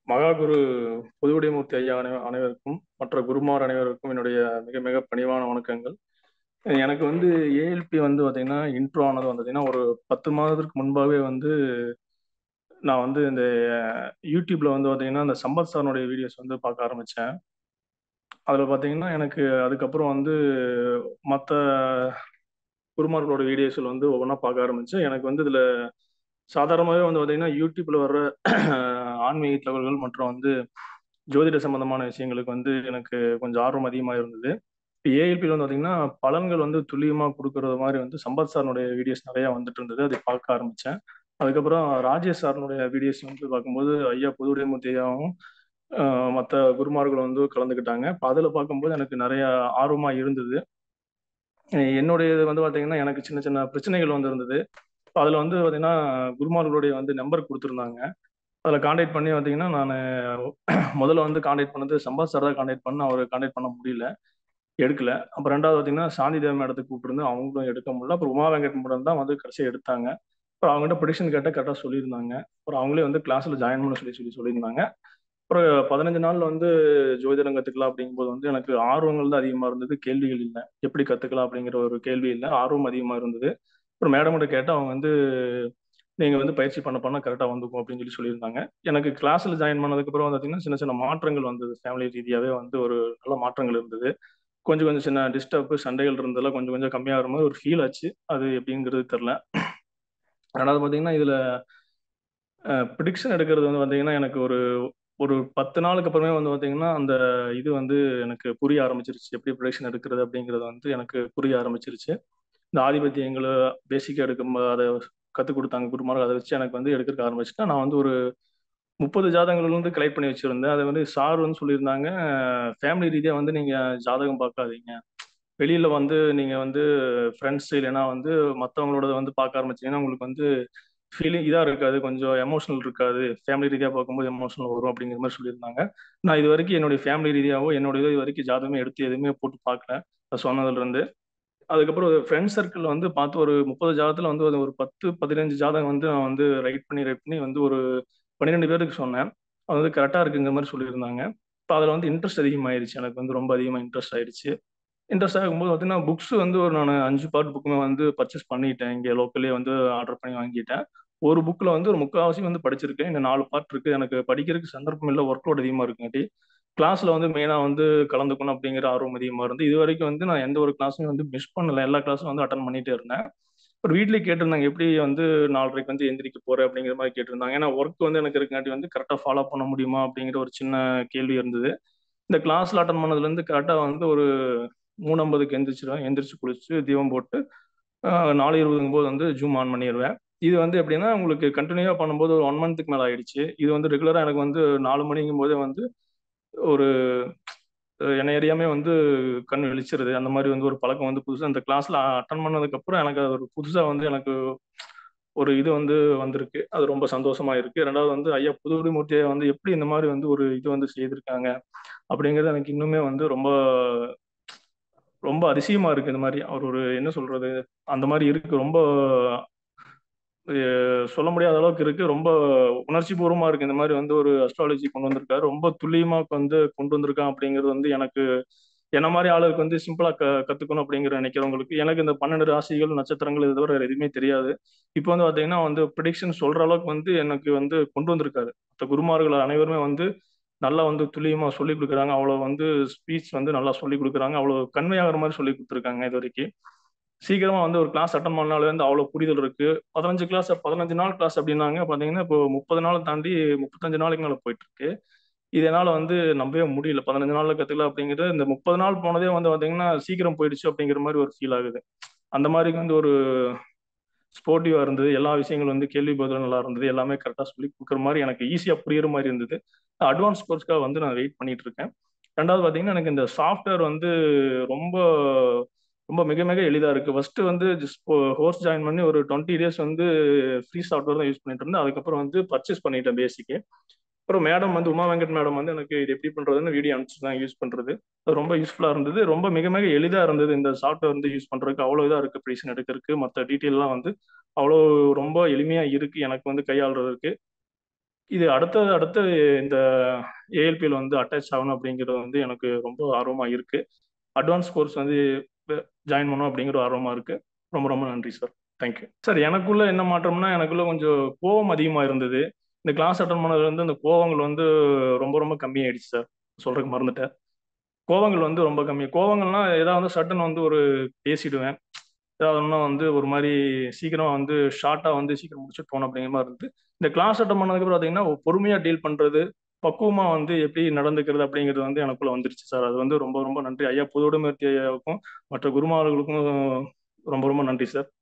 மகாகுரு புதுவுடைமூர்த்தி ஐயா அனை அனைவருக்கும் மற்ற குருமார் அனைவருக்கும் என்னுடைய மிக மிக பணிவான வணக்கங்கள் எனக்கு வந்து ஏஎல்பி வந்து பார்த்தீங்கன்னா இன்ட்ரோ ஆனது வந்து பார்த்தீங்கன்னா ஒரு பத்து மாதத்திற்கு முன்பாகவே வந்து நான் வந்து இந்த யூடியூப்ல வந்து பார்த்தீங்கன்னா இந்த சம்பத் சாரனுடைய வீடியோஸ் வந்து பார்க்க ஆரம்பித்தேன் அதில் பார்த்தீங்கன்னா எனக்கு அதுக்கப்புறம் வந்து மற்ற குருமார்களோட வீடியோஸில் வந்து ஒவ்வொன்றா பார்க்க ஆரம்பித்தேன் எனக்கு வந்து இதில் சாதாரணமாகவே வந்து பார்த்தீங்கன்னா யூடியூப்ல வர்ற ஆன்மீக தகவல்கள் மற்றும் வந்து ஜோதிட சம்பந்தமான விஷயங்களுக்கு வந்து எனக்கு கொஞ்சம் ஆர்வம் அதிகமாக இருந்தது இப்போ ஏஎல்பியில் வந்து பார்த்தீங்கன்னா பலன்கள் வந்து துல்லியமாக கொடுக்கறது மாதிரி வந்து சம்பத் சாரனுடைய வீடியோஸ் நிறையா வந்துட்டு இருந்தது அதை பார்க்க ஆரம்பித்தேன் அதுக்கப்புறம் ராஜேஷ் சாரனுடைய வீடியோஸ் வந்து பார்க்கும்போது ஐயா புதுவுடைமூர்த்தி ஐயாவும் மற்ற குருமார்கள் வந்து கலந்துக்கிட்டாங்க இப்போ அதில் பார்க்கும்போது எனக்கு நிறைய ஆர்வமாக இருந்தது என்னுடைய இது வந்து பார்த்தீங்கன்னா எனக்கு சின்ன சின்ன பிரச்சனைகள் வந்து இருந்தது இப்போ அதில் வந்து பார்த்தீங்கன்னா குருமார்களுடைய வந்து நம்பர் கொடுத்துருந்தாங்க அதில் காண்டாக்ட் பண்ணி பார்த்தீங்கன்னா நான் முதல்ல வந்து காண்டாக்ட் பண்ணது சம்பத் சார் தான் காண்டாக்ட் பண்ண அவர் காண்டாக்ட் பண்ண முடியல எடுக்கல அப்புறம் ரெண்டாவது பார்த்தீங்கன்னா சாந்தி தேவ மேடத்துக்கு கூப்பிட்டுருந்து அவங்களும் எடுக்க முடியல அப்புறம் உமா வெங்கட் மேடம் தான் வந்து கடைசியாக எடுத்தாங்க அப்புறம் அவங்ககிட்ட ப்ரொடிக்ஷன் கேட்டால் கரெக்டாக சொல்லியிருந்தாங்க அப்புறம் அவங்களே வந்து கிளாஸில் ஜாயின் பண்ண சொல்லி சொல்லி சொல்லியிருந்தாங்க அப்புறம் பதினஞ்சு நாளில் வந்து ஜோதிடம் கற்றுக்கலாம் அப்படிங்கும்போது வந்து எனக்கு ஆர்வங்கள் தான் அதிகமாக இருந்தது கேள்விகள் இல்லை எப்படி கற்றுக்கலாம் அப்படிங்கிற ஒரு கேள்வி இல்லை ஆர்வம் அதிகமாக இருந்தது அப்புறம் மேடம்கிட்ட கேட்டால் அவங்க வந்து நீங்கள் வந்து பயிற்சி பண்ண பண்ண கரெக்டாக வந்துக்கும் அப்படின்னு சொல்லி சொல்லியிருந்தாங்க எனக்கு கிளாஸில் ஜாயின் பண்ணதுக்கப்புறம் பார்த்தீங்கன்னா சின்ன சின்ன மாற்றங்கள் வந்தது ஃபேமிலி ரீதியாகவே வந்து ஒரு நல்ல மாற்றங்கள் இருந்தது கொஞ்சம் கொஞ்சம் சின்ன டிஸ்டர்பு சண்டைகள் இருந்ததெல்லாம் கொஞ்சம் கொஞ்சம் கம்மியாகிற மாதிரி ஒரு ஃபீல் ஆச்சு அது எப்படிங்கிறது தெரில ரெண்டாவது பார்த்தீங்கன்னா இதில் ப்ரிடிக்ஷன் எடுக்கிறது வந்து பார்த்தீங்கன்னா எனக்கு ஒரு ஒரு பத்து நாளுக்கு அப்புறமே வந்து பார்த்தீங்கன்னா அந்த இது வந்து எனக்கு புரிய ஆரம்பிச்சிருச்சு எப்படி ப்ரொடக்ஷன் எடுக்கிறது அப்படிங்கிறது வந்து எனக்கு புரிய ஆரம்பிச்சிருச்சு இந்த ஆதிபத்தியங்களை பேசிக்காக எடுக்கும் அதை கற்றுக் கொடுத்தாங்க குருமார்கள் அதை வச்சு எனக்கு வந்து எடுக்கிறக்க ஆரம்பிச்சுட்டேன் நான் வந்து ஒரு முப்பது ஜாதகங்கள் வந்து கலெக்ட் பண்ணி வச்சுருந்தேன் அதை வந்து சார் வந்து சொல்லியிருந்தாங்க ஃபேமிலி ரீதியாக வந்து நீங்கள் ஜாதகம் பார்க்காதீங்க வெளியில் வந்து நீங்கள் வந்து ஃப்ரெண்ட்ஸ் இல்லைன்னா வந்து மற்றவங்களோட வந்து பார்க்க ஆரம்பிச்சிங்கன்னா உங்களுக்கு வந்து ஃபீலிங் இதாக இருக்காது கொஞ்சம் எமோஷனல் இருக்காது ஃபேமிலி ரீதியாக பார்க்கும்போது எமோஷனல் வரும் அப்படிங்கிற மாதிரி சொல்லியிருந்தாங்க நான் இது வரைக்கும் என்னுடைய ஃபேமிலி ரீதியாகவோ என்னோட இது வரைக்கும் ஜாதகமே எடுத்து எதுவுமே போட்டு பார்க்கல சொன்னதுலேருந்து அதுக்கப்புறம் ஃப்ரெண்ட் சர்க்கிள் வந்து பார்த்து ஒரு முப்பது ஜாதகத்தில் வந்து ஒரு பத்து பதினஞ்சு ஜாதகம் வந்து நான் வந்து ரைட் பண்ணி ரைட் பண்ணி வந்து ஒரு பன்னிரெண்டு பேருக்கு சொன்னேன் அது வந்து கரெக்டாக இருக்குங்கிற மாதிரி சொல்லியிருந்தாங்க இப்போ அதில் வந்து இன்ட்ரெஸ்ட் அதிகமாகிடுச்சு எனக்கு வந்து ரொம்ப அதிகமாக இன்ட்ரெஸ்ட் ஆயிடுச்சு இன்ட்ரெஸ்ட் ஆகும்போது பார்த்தீங்கன்னா புக்ஸ் வந்து ஒரு நான் அஞ்சு பார்ட் புக்குமே வந்து பர்ச்சேஸ் பண்ணிட்டேன் இங்கே லோக்கல்லே வந்து ஆர்டர் பண்ணி வாங்கிட்டேன் ஒரு புக்கில் வந்து ஒரு முக்கால்வாசி வந்து படிச்சிருக்கேன் இந்த நாலு பார்ட் இருக்குது எனக்கு படிக்கிறதுக்கு சந்தர்ப்பம் இல்லை ஒர்க் லோட் அதிகமாக இருக்குங்காட்டி கிளாஸில் வந்து மெயினாக வந்து கலந்துக்கணும் அப்படிங்கிற ஆர்வம் அதிகமாக இருந்து இது வரைக்கும் வந்து நான் எந்த ஒரு கிளாஸுமே வந்து மிஸ் பண்ணல எல்லா கிளாஸும் வந்து அட்டன் பண்ணிகிட்டே இருந்தேன் ஒரு வீட்லேயே கேட்டிருந்தாங்க எப்படி வந்து நாலரைக்கு வந்து எந்திரிக்க போகிறேன் அப்படிங்கிற மாதிரி கேட்டிருந்தாங்க ஏன்னா ஒர்க் வந்து எனக்கு இருக்காட்டி வந்து கரெக்டாக ஃபாலோ பண்ண முடியுமா அப்படிங்கிற ஒரு சின்ன கேள்வி இருந்தது இந்த கிளாஸில் அட்டன் பண்ணதுலேருந்து கரெக்டாக வந்து ஒரு மூணு ஐம்பதுக்கு எந்திரிச்சிருவேன் எந்திரிச்சு குளிச்சு தீபம் போட்டு நாலு இருபதுங்கும் போது வந்து ஜூம் ஆன் பண்ணிடுவேன் இது வந்து எப்படின்னா உங்களுக்கு கண்டினியூவாக பண்ணும்போது ஒரு ஒன் மந்த்துக்கு மேலே ஆயிடுச்சு இது வந்து ரெகுலராக எனக்கு வந்து நாலு மணிங்கும் போதே வந்து ஒரு என்னை அறியாமே வந்து கண் வெளிச்சிருது அந்த மாதிரி வந்து ஒரு பழக்கம் வந்து புதுசாக இந்த கிளாஸில் அட்டன் பண்ணதுக்கப்புறம் எனக்கு அது ஒரு புதுசாக வந்து எனக்கு ஒரு இது வந்து வந்திருக்கு அது ரொம்ப சந்தோஷமா இருக்கு ரெண்டாவது வந்து ஐயா புதுவுடிமூர்த்தியை வந்து எப்படி இந்த மாதிரி வந்து ஒரு இது வந்து செய்திருக்காங்க அப்படிங்கிறது எனக்கு இன்னுமே வந்து ரொம்ப ரொம்ப அதிசயமா இருக்கு இந்த மாதிரி அவர் ஒரு என்ன சொல்றது அந்த மாதிரி இருக்கு ரொம்ப சொல்ல முடியாத அளவுக்கு இருக்கு ரொம்ப உணர்ச்சி பூர்வமா இருக்கு இந்த மாதிரி வந்து ஒரு அஸ்ட்ராலஜி கொண்டு வந்திருக்காரு ரொம்ப துல்லியமா வந்து கொண்டு வந்திருக்கான் அப்படிங்கிறது வந்து எனக்கு என்ன மாதிரி ஆளுக்கு வந்து சிம்பிளா க கத்துக்கணும் அப்படிங்கிற நினைக்கிறவங்களுக்கு எனக்கு இந்த பன்னெண்டு ராசிகள் நட்சத்திரங்கள் இது தவிர எதுவுமே தெரியாது இப்போ வந்து பாத்தீங்கன்னா வந்து ப்ரிடிக்ஷன் சொல்ற அளவுக்கு வந்து எனக்கு வந்து கொண்டு வந்திருக்காரு மற்ற குருமார்கள் அனைவருமே வந்து நல்லா வந்து துல்லியமா சொல்லி கொடுக்குறாங்க அவ்வளோ வந்து ஸ்பீச் வந்து நல்லா சொல்லி கொடுக்குறாங்க அவ்வளோ கண்மையாகிற மாதிரி சொல்லி கொடுத்துருக்காங்க இது வரைக்கும் சீக்கிரமா வந்து ஒரு கிளாஸ் அட்டன் பண்ணாலே வந்து அவ்வளோ புரிதல் இருக்கு பதினஞ்சு கிளாஸ் பதினஞ்சு நாள் கிளாஸ் அப்படின்னாங்க பார்த்தீங்கன்னா இப்போ முப்பது நாள் தாண்டி முப்பத்தஞ்சு நாளைக்கு மேலே போயிட்டு இருக்கு இதனால வந்து நம்பவே முடியல பதினஞ்சு நாள்ல கத்துக்கல அப்படிங்கிறது இந்த முப்பது நாள் போனதே வந்து பார்த்தீங்கன்னா சீக்கிரம் போயிடுச்சு அப்படிங்கிற மாதிரி ஒரு ஃபீல் ஆகுது அந்த மாதிரி வந்து ஒரு ஸ்போர்ட்டிவா இருந்தது எல்லா விஷயங்களும் வந்து கேள்வி பதில் நல்லா இருந்தது எல்லாமே கரெக்டாக சொல்லி கொடுக்குற மாதிரி எனக்கு ஈஸியாக புரியுற மாதிரி இருந்தது அட்வான்ஸ் கோர்ஸ்க்காக வந்து நான் வெயிட் பண்ணிட்டு இருக்கேன் ரெண்டாவது பார்த்தீங்கன்னா எனக்கு இந்த சாஃப்ட்வேர் வந்து ரொம்ப ரொம்ப மிக மிக எளிதாக இருக்குது ஃபஸ்ட்டு வந்து கோர்ஸ் ஜாயின் பண்ணி ஒரு டுவெண்ட்டி டேஸ் வந்து ஃப்ரீ சாஃப்ட்வேர் தான் யூஸ் பண்ணிட்டு இருந்தேன் அதுக்கப்புறம் வந்து பர்ச்சேஸ் பண்ணிட்டேன் பேசிக்கு அப்புறம் மேடம் வந்து உமா வெங்கட் மேடம் வந்து எனக்கு இது எப்படி பண்ணுறதுன்னு வீடியோ அனுப்பிச்சு தான் யூஸ் பண்ணுறது அது ரொம்ப யூஸ்ஃபுல்லாக இருந்தது ரொம்ப மிக மிக எளிதாக இருந்தது இந்த சாஃப்ட்வேர் வந்து யூஸ் பண்ணுறதுக்கு அவ்வளோ இதாக இருக்குது ப்ரீசன் எடுக்கிறதுக்கு மற்ற டீட்டெயிலாம் வந்து அவ்வளோ ரொம்ப எளிமையாக இருக்குது எனக்கு வந்து கையாளுறதுக்கு இது அடுத்தது அடுத்து இந்த ஏஎல்பியில் வந்து அட்டாச் ஆகணும் அப்படிங்கிறது வந்து எனக்கு ரொம்ப ஆர்வமாக இருக்கு அட்வான்ஸ் கோர்ஸ் வந்து ஜாயின் பண்ணணும் அப்படிங்கிற ஆர்வமாக இருக்கு ரொம்ப ரொம்ப நன்றி சார் தேங்க்யூ சார் எனக்குள்ள என்ன மாற்றம்னா எனக்குள்ள கொஞ்சம் கோவம் அதிகமாக இருந்தது இந்த கிளாஸ் அட்டன் பண்ணதுல இருந்து இந்த கோவங்கள் வந்து ரொம்ப ரொம்ப கம்மியாயிடுச்சு சார் சொல்றதுக்கு மறந்துட்டேன் கோவங்கள் வந்து ரொம்ப கம்மி கோவங்கள்னா ஏதாவது வந்து சட்டன் வந்து ஒரு பேசிடுவேன் ஏதாவது ஒன்றா வந்து ஒரு மாதிரி சீக்கிரம் வந்து ஷார்ட்டாக வந்து சீக்கிரம் முடிச்சுட்டு போகணும் அப்படிங்கிற மாதிரி இருந்து இந்த கிளாஸ் அட்டன் பண்ணதுக்கப்புறம் பார்த்தீங்கன்னா பொறுமையாக டீல் பண்ணுறது பக்குவமாக வந்து எப்படி நடந்துக்கிறது அப்படிங்கிறது வந்து எனக்குள்ள வந்துருச்சு சார் அது வந்து ரொம்ப ரொம்ப நன்றி ஐயா புதுவுடைமூர்த்தி ஐயாவுக்கும் மற்ற குருமார்களுக்கும் ரொம்ப ரொம்ப நன்றி சார்